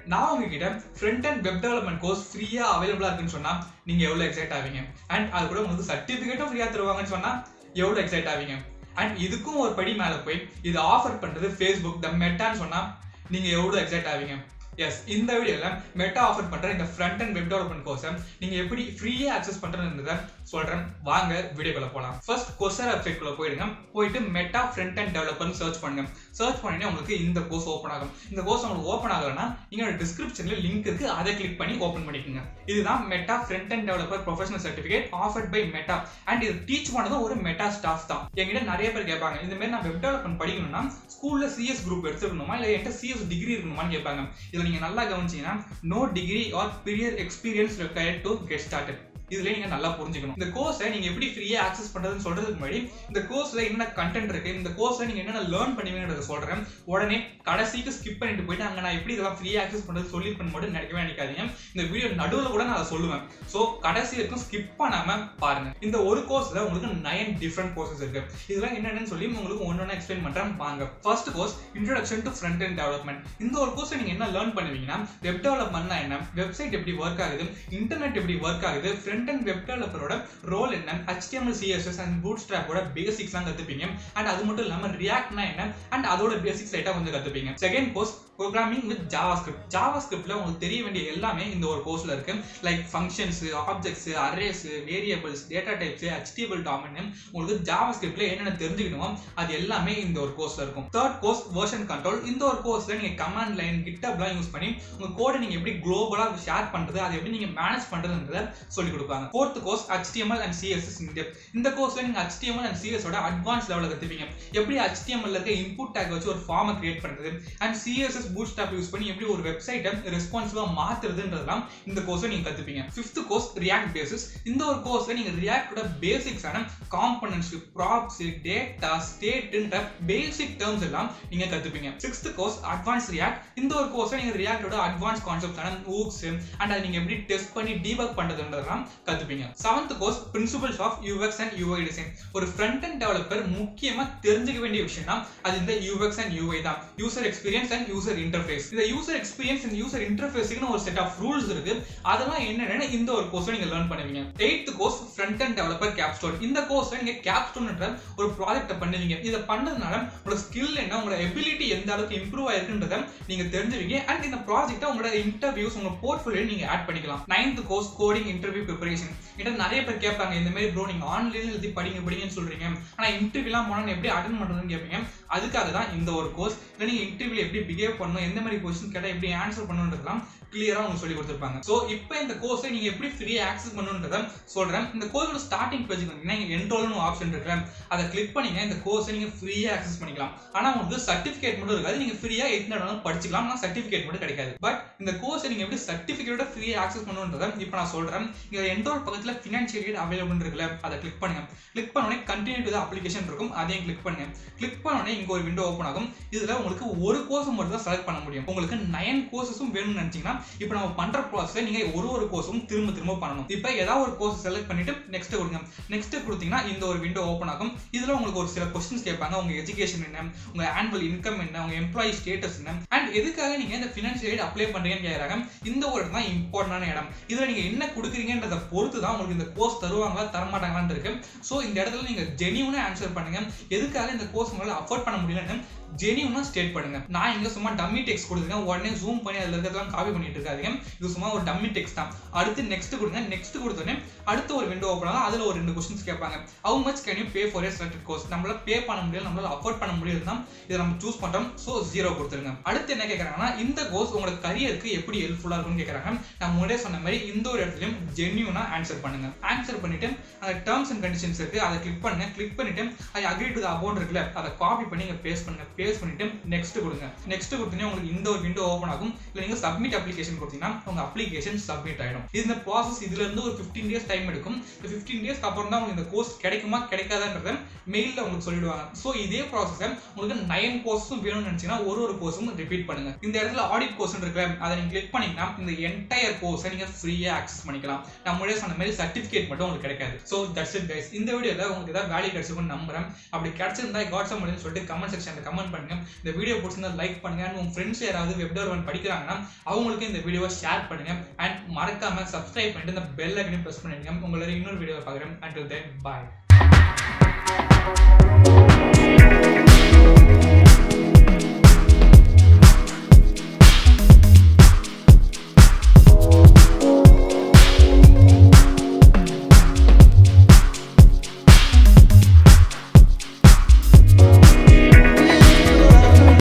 நான் உங்ககிட்ட front end web development course ஃப்ரீயா அவைலபிளா இருக்குன்னு சொன்னா நீங்க எவ்வளவு எக்ஸைட் ஆவீங்க அண்ட் அது கூட உங்களுக்கு சர்டிபிகேட்டும் ஃப்ரீயா தருவாங்கன்னு சொன்னா எவ்வளவு எக்ஸைட் ஆவீங்க அண்ட் இதுக்கும் ஒரு படி மேல போய் இது ஆஃபர் பண்றது ஃபேஸ்புக் த மெட்டான்னு சொன்னா நீங்க எவ்வளவு எக்ஸைட் ஆவீங்க எஸ் இந்த வீடியோல மெட்டா ஆஃபர் பண்ற இந்த ஃப்ரண்ட் அண்ட் வெப் டெவலப்மெண்ட் கோர்ஸை நீங்க எப்படி ஃப்ரீயா அக்சஸ் பண்றதுன்றத சொல்றேன் வாங்க வீடியோக்குள்ள போலாம் ஃபர்ஸ்ட் கொசர் வெப்சைட் குள்ள போயிடுங்க போயிட்டு மெட்டா ஃப்ரண்ட் அண்ட் டெவலப்பர்னு சர்ச் பண்ணுங்க சர்ச் பண்ணினே உங்களுக்கு இந்த கோர்ஸ் ஓப்பன் ஆகும் இந்த கோர்ஸ் உங்களுக்கு ஓப்பன் ஆகலன்னா நீங்க டிஸ்கிரிப்ஷன்ல லிங்க் இருக்கு அதை கிளிக் பண்ணி ஓப்பன் பண்ணிக்கோங்க இதுதான் Meta front end developer professional certificate offered by Meta and இது டீச் பண்ணதும் ஒரு மெட்டா ஸ்டாஃப் தான் என்கிட்ட நிறைய பேர் கேட்பாங்க இந்த மாதிரி நான் வெப் டெவலப்மெண்ட் படிக்கணும்னா ஸ்கூல்ல சிஎஸ் குரூப் எடுத்துக்கணுமா இல்ல என்கிட்ட சிஎஸ் டிகிரி இருக்கணுமான்னு கேட்பாங்க இதுல நீங்க நல்லா கவனிச்சீங்கன்னா no degree or prior experience required to get started இதுல நீங்க நல்லா புரிஞ்சுக்கணும் இந்த கோர்ஸை நீங்க எப்படி ஃப்ரீயா ஆக்சஸ் பண்றதுன்னு சொல்றதுக்கு முன்னாடி இந்த கோர்ஸ்ல என்னென்ன கண்டென்ட் இருக்கு இந்த கோர்ஸ்ல நீங்க என்னென்ன லேர்ன் பண்ணுவீங்கன்றத சொல்றேன் உடனே கடைசிக்கு ஸ்கிப் பண்ணிட்டு போயிட்டு அங்க நான் எப்படி இதெல்லாம் ஃப்ரீயா ஆக்சஸ் பண்றது சொல்லி பண்ண மட்டும் நினைக்கவே நினைக்காதீங்க இந்த வீடியோ நடுவில் கூட நான் அதை சொல்லுவேன் ஸோ கடைசி வரைக்கும் ஸ்கிப் பண்ணாம பாருங்க இந்த ஒரு கோர்ஸ்ல உங்களுக்கு நைன் டிஃப்ரெண்ட் கோர்சஸ் இருக்கு இதெல்லாம் என்னென்னு சொல்லி உங்களுக்கு ஒன்னொன்னு எக்ஸ்பிளைன் பண்றேன் வாங்க first course introduction to front end development இந்த ஒரு கோர்ஸ் நீங்க என்ன லேர்ன் பண்ணுவீங்கன்னா வெப் டெவலப்மெண்ட்னா என்ன வெப்சைட் எப்படி ஒர்க் ஆகுது இன்டர்நெட் எப்படி ஒர்க் ஆகுது ஃப்ரண்ட் அண்ட் வெப் டெவலப்பரோட ரோல் என்ன HTML CSS அண்ட் பூட் ஸ்ட்ராப்போட பேசிக்ஸ்லாம் கத்துப்பீங்க அண்ட் அது மட்டும் இல்லாம ரியாக்ட்னா என்ன அண்ட் அதோட பேசிக்ஸ் லைட்டா கொஞ்சம் கத்துப்பீங்க second course programming with JavaScript ஜாவா ஸ்கிரிப்ட்ல உங்களுக்கு தெரிய வேண்டிய எல்லாமே இந்த ஒரு கோர்ஸ்ல இருக்கு like functions objects arrays variables data types HTML டாமினன் உங்களுக்கு ஜாவா ஸ்கிரிப்ட்ல என்னென்ன தெரிஞ்சுக்கணுமோ அது எல்லாமே இந்த ஒரு கோர்ஸ்ல இருக்கும் தேர்ட் கோர்ஸ் வெர்ஷன் கண்ட்ரோல் இந்த ஒரு கோர்ஸ்ல நீங்க கமாண்ட் லைன் கிட்டப்லாம் யூஸ் பண்ணி உங்க கோடை நீங்க எப்படி குளோபலா ஷேர் பண்றது அதை எப்படி நீங்க மேனேஜ் பண்றதுன்றத சொல்லி கொடுப்பாங்க fourth course HTML and CSS in depth இந்த கோர்ஸ்ல நீங்க HTML அண்ட் CSS ஓட அட்வான்ஸ் லெவலில் கத்துப்பீங்க எப்படி HTML இருக்க இன்புட் டேக் வச்சு ஒரு ஃபார்மை கிரியேட் பண்றது அண்ட் CSS பூட்ஸ்டாப் யூஸ் பண்ணி எப்படி ஒரு வெப்சைட்டை ரெஸ்பான்சிவா மாத்துறதுன்றதெல்லாம் இந்த கோர்ஸ்ல நீங்க கத்துப்பீங்க ஃபிஃப்த் கோர்ஸ் ரியாக்ட் பேசிஸ் இந்த ஒரு கோர்ஸ்ல நீங்க ரியாக்டோட பேசிக்ஸான காம்பனன்ட்ஸ் ப்ராப்ஸ் டேட்டா ஸ்டேட்ன்ற பேசிக் டேர்ம்ஸ் எல்லாம் நீங்க கத்துப்பீங்க சிக்ஸ்த் கோர்ஸ் அட்வான்ஸ் ரியாக்ட் இந்த ஒரு கோர்ஸ்ல நீங்க ரியாக்டோட அட்வான்ஸ் கான்செப்ட்ஸான ஊக்ஸ் அண்ட் அதை நீங்க எப்படி டெஸ்ட் பண்ணி டீபக் பண்றதுன்றதெல்லாம் கத்துப்பீங்க seventh course principles of UX and UI design ஒரு ஃப்ரண்ட் அண்ட் டெவலப்பர் முக்கியமா தெரிஞ்சுக்க வேண்டிய விஷயம்னா அது இந்த யூஎக்ஸ் அண்ட் யூஐ தான் user experience and user interface இந்த யூசர் எக்ஸ்பீரியன்ஸ் அண்ட் யூசர் இன்டர்ஃபேஸ்க்கு ஒரு செட் ஆஃப் ரூல்ஸ் இருக்கு அதெல்லாம் என்னென்னு இந்த ஒரு கோர்ஸ்ல நீங்க லேர்ன் பண்ணுவீங்க eighth course front end developer capstone இந்த கோர்ஸ்ல நீங்க கேப்ஸ்டோன்ன்ற ஒரு ப்ராஜெக்ட் பண்ணுவீங்க இதை பண்ணதுனால உங்களோட ஸ்கில் என்ன உங்களோட எபிலிட்டி எந்த அளவுக்கு இம்ப்ரூவ் ஆயிருக்குன்றத நீங்க தெரிஞ்சுவீங்க அண்ட் இந்த ப்ராஜெக்ட்டை உங்களோட இன்டர்வியூஸ் உங்க போர்ட்ஃபோலியோ நீங்க ஆட் பண்ணிக்கலாம் ninth course coding interview preparation கிட்ட நிறைய பேர் கேட்பாங்க இந்த மாதிரி ப்ரோ நீங்க ஆன்லைன்ல எழுதி படிங்க படிங்கன்னு சொல்றீங்க ஆனா இன்டர்வியூலாம் போனா எப்படி அட்டன் பண்றதுன்னு கேட்பீங்க அதுக்காக தான் இந்த ஒரு கோர்ஸ் இல்லை நீங்க இன்டர்வியூல எப்படி பிஹேவ் பண்ணணும் எந்த மாதிரி கொஸ்டின் கேட்டா எப்படி ஆன்சர் பண்ணணுன்றதெல்லாம் கிளியரா உங்களுக்கு சொல்லி கொடுத்துருப்பாங்க ஸோ இப்போ இந்த கோர்ஸை நீங்க எப்படி ஃப்ரீயா ஆக்சஸ் பண்ணணுன்றத சொல்றேன் இந்த கோர்ஸோட ஸ்டார்டிங் பேஜ் வந்தீங்கன்னா இங்க என்ரோல்னு ஆப்ஷன் இருக்கு அதை கிளிக் பண்ணீங்க இந்த கோர்ஸை நீங்க ஃப்ரீயா ஆக்சஸ் பண்ணிக்கலாம் ஆனா உங்களுக்கு சர்டிஃபிகேட் மட்டும் இருக்காது நீங்க ஃப்ரீயா எத்தனை படிச்சுக்கலாம் ஆனால் சர்டிஃபிகேட் மட்டும் கிடைக்காது பட் இந்த கோர்ஸை நீங்க எப்படி சர்டிஃபிகேட்டோட ஃப்ரீயா ஆக்சஸ் பண்ணணுன்றத இப்போ நான் சொல்றேன் இங்க என்ரோல் பக்கத்துல ஃபினான்ஷியல் எய்ட் அவைலபிள் இருக்குல்ல அதை கிளிக் பண்ணுங்க கிளிக் பண்ணோடனே கண்டினியூ டு அப்ளிகேஷன் இருக்கும் அதையும் கிளிக் பண்ணுங்க கிளிக் பண்ணோடனே இங்க ஒரு விண்டோ ஓப்பன் ஆகும் இதுல உங்களுக்கு ஒரு கோர்ஸ் மட்டும் தான் செலக்ட் பண்ண முடியும் உங்களுக்கு நயன் கோர்சஸும் வேணும்னு நினைச்சீங்கன்னா இப்போ நம்ம பண்ற ப்ராசஸ் நீங்க ஒரு ஒரு கோர்ஸும் திரும்ப திரும்ப பண்ணணும் இப்போ ஏதாவது ஒரு கோர்ஸ் செலக்ட் பண்ணிட்டு நெக்ஸ்ட் கொடுங்க நெக்ஸ்ட் கொடுத்தீங்கன்னா இந்த ஒரு விண்டோ ஓப்பன் ஆகும் இதுல உங்களுக்கு ஒரு சில கொஸ்டின்ஸ் கேட்பாங்க உங்க எஜுகேஷன் என்ன உங்க ஆனுவல் இன்கம் என்ன உங்க எம்ப்ளாயி ஸ்டேட்டஸ் என்ன அண்ட் எதுக்காக நீங்க இந்த ஃபினான்ஷியல் எய்ட் அப்ளை பண்றீங்கன்னு கேட்கறாங்க இந்த ஒரு இடம் தான் இம்பார்ட்டன்டான இடம் இதுல நீங்க என்ன கொடுக்குறீங்கன்றத பொறுத்து தான் உங்களுக்கு இந்த கோர்ஸ் தருவாங்களா தரமாட்டாங்களான்னு இருக்கு ஸோ இந்த இடத்துல நீங்க ஜெனியூனா ஆன்சர் பண்ணுங்க எதுக்காக இந்த கோர்ஸ் உங்களால் அஃபோர்ட் பண்ண முடியலன்னு ஜெனியூனா ஸ்டேட் பண்ணுங்க நான் இங்க சும்மா டம்மி டெக்ஸ்ட் கொடுத்துருக்கேன் உடனே ஜூம் பண்ணி அதுல இருக்கிறதெல்லாம் காப்பி பண்ணிட்டு இருக்காதீங்க இது சும்மா ஒரு டம்மி டெக்ஸ்ட் தான் அடுத்து நெக்ஸ்ட் கொடுங்க நெக்ஸ்ட் கொடுத்தோடனே அடுத்த ஒரு விண்டோ ஓப்பன் ஆகும் அதுல ஒரு ரெண்டு கொஸ்டின்ஸ் கேட்பாங்க how much can you pay for a selected course நம்மளால பே பண்ண முடியல நம்மளால அஃபோர்ட் பண்ண முடியல தான் இதை நம்ம சூஸ் பண்றோம் ஸோ ஜீரோ கொடுத்துருங்க அடுத்து என்ன கேட்கறாங்கன்னா இந்த கோர்ஸ் உங்களோட கரியருக்கு எப்படி ஹெல்ப்ஃபுல்லா இருக்கும்னு கேட்கறாங்க நான் முன்னாடியே சொன்ன மாதிரி இந்த ஒரு இடத்துலயும் ஜென்யூனா ஆன்சர் பண்ணுங்க ஆன்சர் பண்ணிட்டு அந்த டேர்ம்ஸ் அண்ட் கண்டிஷன்ஸ் இருக்கு அதை கிளிக் பண்ணுங்க கிளிக் பண்ணிட்டு ஐ அக்ரி டு அமௌண்ட் இருக்குல்ல அதை காப்பி பண்ணி இங்க பேஸ்ட் பண்ணுங்க பேஸ்ட் பண்ணிட்டு நெக்ஸ்ட் கொடுங்க நெக்ஸ்ட் கொடுத்தீங்கன்னா உங்களுக்கு இந்த ஒரு விண்டோ ஓப்பன் ஆகும் இல்லை நீங்க சப்மிட் அப்ளிகேஷன் கொடுத்தீங்கன்னா உங்க அப்ளிகேஷன் சப்மிட் ஆயிடும் இந்த ப்ராசஸ் இதுல இருந்து ஒரு ஃபிஃப்டீன் டேஸ் டைம் எடுக்கும் இந்த ஃபிஃப்டீன் டேஸ்க்கு அப்புறம் தான் உங்களுக்கு இந்த கோர்ஸ் கிடைக்குமா கிடைக்காதான்றத மெயில்ல உங்களுக்கு சொல்லிடுவாங்க ஸோ இதே ப்ராசஸை உங்களுக்கு நைன் கோர்ஸும் வேணும்னு நினைச்சீங்கன்னா ஒரு ஒரு கோர்ஸும் ரிப்பீட் பண்ணுங்க இந்த இடத்துல ஆடிட் கோர்ஸ் இருக்குல்ல அதை நீங்க கிளிக் பண்ணீங்கன்னா இந்த என்டையர் கோர்ஸை நீங்க ஃப்ரீயா ஆக்சஸ் பண்ணிக்கலாம் நான் முன்னாடியே சொன்ன மாதிரி சர்டிஃபிகேட் மட்டும் உங்களுக்கு கிடைக்காது ஸோ தட்ஸ் இட் கைஸ் இந்த வீடியோல உங்களுக்கு ஏதாவது வேல்யூ கிடைச்சிருக்கும்னு நம்புறேன் அப்படி கிடைச்சிருந்தா காட்ஸ் முடியும்னு சொல்லிட்டு கமெண்ட் செக்ஷன்ல கமெண்ட் கமெண்ட் பண்ணுங்க இந்த வீடியோ பிடிச்சிருந்தா லைக் பண்ணுங்க அண்ட் உங்க ஃப்ரெண்ட்ஸ் யாராவது வெப் டெவலப்மெண்ட் படிக்கிறாங்கன்னா அவங்களுக்கு இந்த வீடியோவை ஷேர் பண்ணுங்க அண்ட் மறக்காம சப்ஸ்கிரைப் பண்ணிட்டு இந்த பெல் ஐக்கனையும் ப்ரெஸ் பண்ணிடுங்க உங்களை இன்னொரு வீடியோவை பார்க்குறேன் அண்டில் தென் பாய்